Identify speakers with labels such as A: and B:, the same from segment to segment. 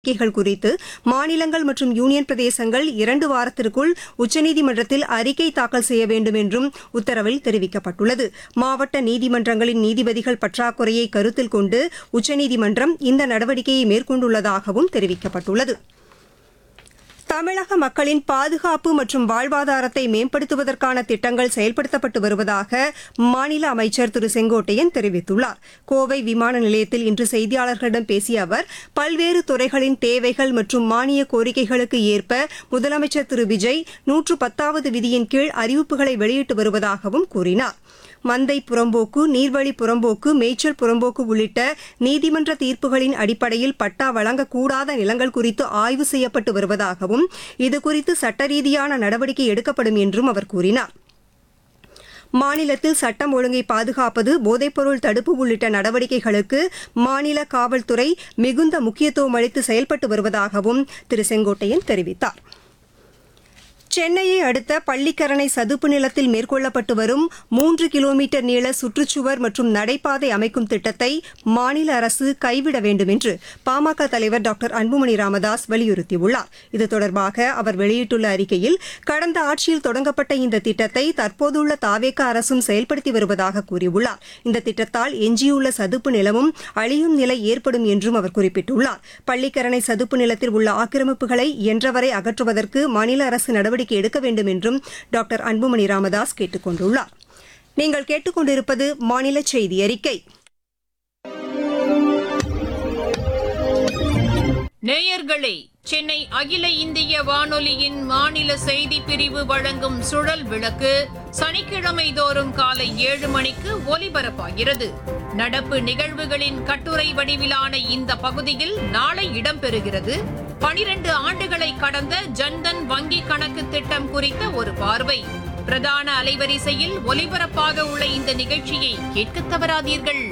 A: அறிக்கைகள் குறித்து மாநிலங்கள் மற்றும் யூனியன் பிரதேசங்கள் இரண்டு வாரத்திற்குள் உச்சநீதிமன்றத்தில் அறிக்கை தாக்கல் செய்ய வேண்டும் என்றும் உத்தரவில் தெரிவிக்கப்பட்டுள்ளது மாவட்ட நீதிமன்றங்களின் நீதிபதிகள் பற்றாக்குறையை கருத்தில் கொண்டு உச்சநீதிமன்றம் இந்த நடவடிக்கையை மேற்கொண்டுள்ளதாகவும் தெரிவிக்கப்பட்டுள்ளது தமிழக மக்களின் பாதுகாப்பு மற்றும் வாழ்வாதாரத்தை மேம்படுத்துவதற்கான திட்டங்கள் செயல்படுத்தப்பட்டு வருவதாக மாநில அமைச்சர் திரு செங்கோட்டையன் தெரிவித்துள்ளார் கோவை விமான நிலையத்தில் இன்று செய்தியாளர்களிடம் பேசிய அவர் பல்வேறு துறைகளின் தேவைகள் மற்றும் மானிய கோரிக்கைகளுக்கு ஏற்ப முதலமைச்சர் திரு விஜய் நூற்று பத்தாவது விதியின் கீழ் அறிவிப்புகளை வெளியிட்டு வருவதாகவும் கூறினார் மந்தை புறம்போக்கு நீர்வழி புறம்போக்கு மேய்ச்சல் புறம்போக்கு உள்ளிட்ட நீதிமன்ற தீர்ப்புகளின் அடிப்படையில் பட்டா வழங்கக்கூடாத நிலங்கள் குறித்து ஆய்வு செய்யப்பட்டு வருவதாகவும் இதுகுறித்து சட்ட ரீதியான நடவடிக்கை எடுக்கப்படும் என்றும் அவர் கூறினார் மாநிலத்தில் சட்டம் ஒழுங்கை பாதுகாப்பது போதைப்பொருள் தடுப்பு உள்ளிட்ட நடவடிக்கைகளுக்கு மாநில காவல்துறை மிகுந்த முக்கியத்துவம் அளித்து செயல்பட்டு வருவதாகவும் திரு செங்கோட்டையன் தெரிவித்தார் சென்னையை அடுத்த பள்ளிக்கரணை சதுப்பு நிலத்தில் மேற்கொள்ளப்பட்டு வரும் மூன்று கிலோமீட்டர் நீள சுற்றுச்சுவர் மற்றும் நடைபாதை அமைக்கும் திட்டத்தை மாநில அரசு கைவிட வேண்டும் என்று பாமக தலைவர் டாக்டர் அன்புமணி ராமதாஸ் வலியுறுத்தியுள்ளார் இது தொடர்பாக அவர் வெளியிட்டுள்ள அறிக்கையில் கடந்த ஆட்சியில் தொடங்கப்பட்ட இந்த திட்டத்தை தற்போதுள்ள தாவேக அரசும் செயல்படுத்தி வருவதாக கூறியுள்ளார் இந்த திட்டத்தால் எஞ்சியுள்ள சதுப்பு நிலமும் அழியும் நிலை ஏற்படும் என்றும் அவர் குறிப்பிட்டுள்ளார் பள்ளிக்கரணை சதுப்பு நிலத்தில் உள்ள ஆக்கிரமிப்புகளை இயன்றவரை அகற்றுவதற்கு மாநில அரசு நடவடிக்கை எடுக்க வேண்டும் என்றும் டாக்டர் அன்புமணி ராமதாஸ் கேட்டுக் கொண்டுள்ளார் நீங்கள் கேட்டுக்கொண்டிருப்பது மாநில செய்தி அறிக்கை
B: நேயர்களே சென்னை அகில இந்திய வானொலியின் மாநில செய்தி பிரிவு வழங்கும் சுழல் விளக்கு சனிக்கிழமை தோறும் காலை ஏழு மணிக்கு ஒலிபரப்பாகிறது நடப்பு நிகழ்வுகளின் கட்டுரை வடிவிலான இந்த பகுதியில் நாளை இடம்பெறுகிறது பனிரெண்டு ஆண்டுகளை கடந்த ஜன்தன் வங்கி கணக்கு திட்டம் குறித்த ஒரு பார்வை பிரதான அலைவரிசையில் ஒலிபரப்பாக உள்ள இந்த நிகழ்ச்சியை கேட்க தவறாதீர்கள்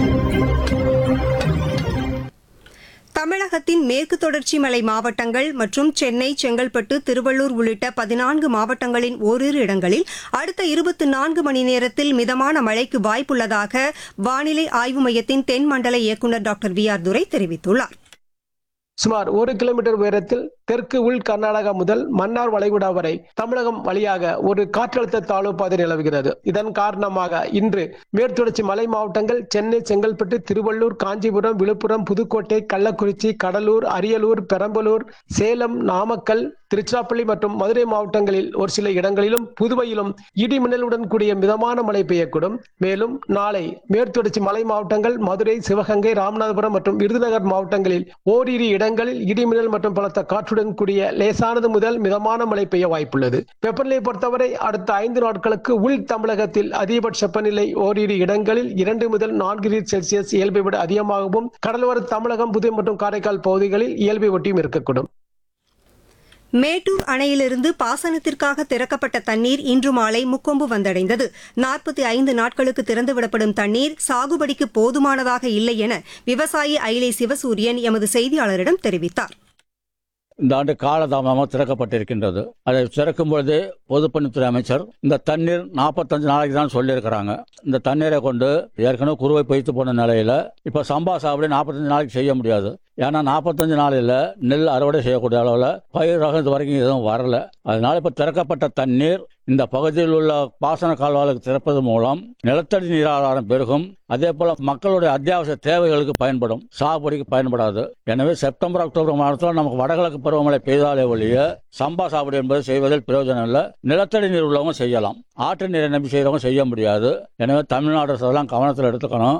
A: தமிழகத்தின் மேற்கு தொடர்ச்சி மலை மாவட்டங்கள் மற்றும் சென்னை செங்கல்பட்டு திருவள்ளூர் உள்ளிட்ட பதினான்கு மாவட்டங்களின் ஓரிரு இடங்களில் அடுத்த இருபத்தி நான்கு மணி நேரத்தில் மிதமான மழைக்கு வாய்ப்புள்ளதாக வானிலை ஆய்வு மையத்தின் தென் மண்டல இயக்குநர் டாக்டர் வி ஆர் துரை தெரிவித்துள்ளார்
C: சுமார் ஒரு கிலோமீட்டர் உயரத்தில் தெற்கு உள் கர்நாடகா முதல் மன்னார் வளைகுடா வரை தமிழகம் வழியாக ஒரு காற்றழுத்த தாழ்வு பாதை நிலவுகிறது இதன் காரணமாக இன்று மேற்தொடர்ச்சி மலை மாவட்டங்கள் சென்னை செங்கல்பட்டு திருவள்ளூர் காஞ்சிபுரம் விழுப்புரம் புதுக்கோட்டை கள்ளக்குறிச்சி கடலூர் அரியலூர் பெரம்பலூர் சேலம் நாமக்கல் திருச்சிராப்பள்ளி மற்றும் மதுரை மாவட்டங்களில் ஒரு சில இடங்களிலும் புதுவையிலும் இடி மின்னலுடன் கூடிய மிதமான மழை பெய்யக்கூடும் மேலும் நாளை மேற்தொடர்ச்சி மலை மாவட்டங்கள் மதுரை சிவகங்கை ராமநாதபுரம் மற்றும் விருதுநகர் மாவட்டங்களில் ஓரிரு இடங்களில் இடிமின்னல் மற்றும் பலத்த காற்றுடன் கூடிய லேசானது முதல் மிதமான மழை பெய்ய வாய்ப்புள்ளது வெப்பநிலை பொறுத்தவரை அடுத்த ஐந்து நாட்களுக்கு உள் தமிழகத்தில் அதிகபட்ச வெப்பநிலை ஓரிரு இடங்களில் இரண்டு முதல் நான்கு டிகிரி செல்சியஸ் இயல்பை விட அதிகமாகவும் கடலோர தமிழகம் புதுவை மற்றும் காரைக்கால் பகுதிகளில் இயல்பை ஒட்டியும் இருக்கக்கூடும்
A: மேட்டூர் அணையிலிருந்து பாசனத்திற்காக திறக்கப்பட்ட தண்ணீர் இன்று மாலை முக்கொம்பு வந்தடைந்தது நாற்பத்தி ஐந்து நாட்களுக்கு திறந்துவிடப்படும் தண்ணீர் சாகுபடிக்கு போதுமானதாக இல்லை என விவசாயி ஐலை சிவசூரியன் எமது செய்தியாளரிடம் தெரிவித்தார்
D: இந்த ஆண்டு காலதாமதமாக திறக்கப்பட்டிருக்கின்றது அதை திறக்கும் பொழுது பொதுப்பணித்துறை அமைச்சர் இந்த தண்ணீர் நாற்பத்தஞ்சு நாளைக்கு தான் சொல்லியிருக்கிறாங்க இந்த தண்ணீரை கொண்டு ஏற்கனவே குறுவை பொய்த்து போன நிலையில இப்ப சம்பா சாகுபடி நாற்பத்தஞ்சு நாளைக்கு செய்ய முடியாது ஏன்னா நாற்பத்தஞ்சு நாளில் நெல் அறுவடை செய்யக்கூடிய அளவில் பயிர் ரகம் இது வரைக்கும் எதுவும் வரல அதனால இப்ப திறக்கப்பட்ட தண்ணீர் இந்த பகுதியில் உள்ள பாசன கால்வாய்களுக்கு திறப்பது மூலம் நிலத்தடி நீர் ஆதாரம் பெருகும் அதே போல மக்களுடைய அத்தியாவசிய தேவைகளுக்கு பயன்படும் சாகுபடிக்கு பயன்படாது எனவே செப்டம்பர் அக்டோபர் மாதத்தில் நமக்கு வடகிழக்கு பருவமழை பெய்தாலே ஒழிய சம்பா சாகுபடி என்பது செய்வதில் பிரயோஜனம் இல்லை நிலத்தடி நீர் உள்ளவங்க செய்யலாம் ஆற்று நீரை நம்பி செய்யறவங்க செய்ய முடியாது எனவே தமிழ்நாடு அரசு அதெல்லாம் கவனத்தில் எடுத்துக்கணும்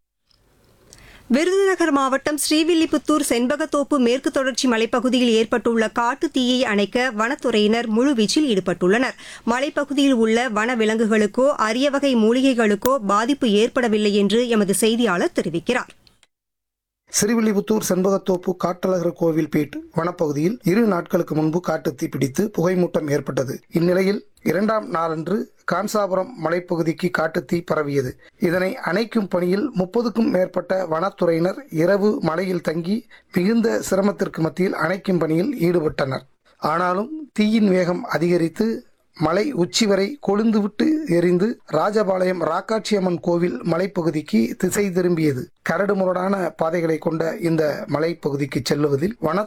A: விருதுநகர் மாவட்டம் ஸ்ரீவில்லிபுத்தூர் செண்பகத்தோப்பு மேற்கு தொடர்ச்சி மலைப்பகுதியில் ஏற்பட்டுள்ள காட்டு தீயை அணைக்க வனத்துறையினர் முழுவீச்சில் ஈடுபட்டுள்ளனர் மலைப்பகுதியில் உள்ள வன விலங்குகளுக்கோ அரிய வகை மூலிகைகளுக்கோ பாதிப்பு ஏற்படவில்லை என்று எமது செய்தியாளர் தெரிவிக்கிறார்
E: சிறுவில்லிபுத்தூர் செண்பகத்தோப்பு காட்டழகர் கோவில் பேட் வனப்பகுதியில் இரு நாட்களுக்கு முன்பு காட்டுத்தீ பிடித்து புகைமூட்டம் ஏற்பட்டது இந்நிலையில் இரண்டாம் நாளன்று கான்சாபுரம் மலைப்பகுதிக்கு காட்டுத்தீ பரவியது இதனை அணைக்கும் பணியில் முப்பதுக்கும் மேற்பட்ட வனத்துறையினர் இரவு மலையில் தங்கி மிகுந்த சிரமத்திற்கு மத்தியில் அணைக்கும் பணியில் ஈடுபட்டனர் ஆனாலும் தீயின் வேகம் அதிகரித்து மலை உச்சி வரை கொழுந்துவிட்டு எரிந்து ராஜபாளையம் ராக்காட்சியம்மன் கோவில் மலைப்பகுதிக்கு திசை திரும்பியது கரடுமுரடான பாதைகளை கொண்ட இந்த மலைப்பகுதிக்கு செல்லுவதில் வன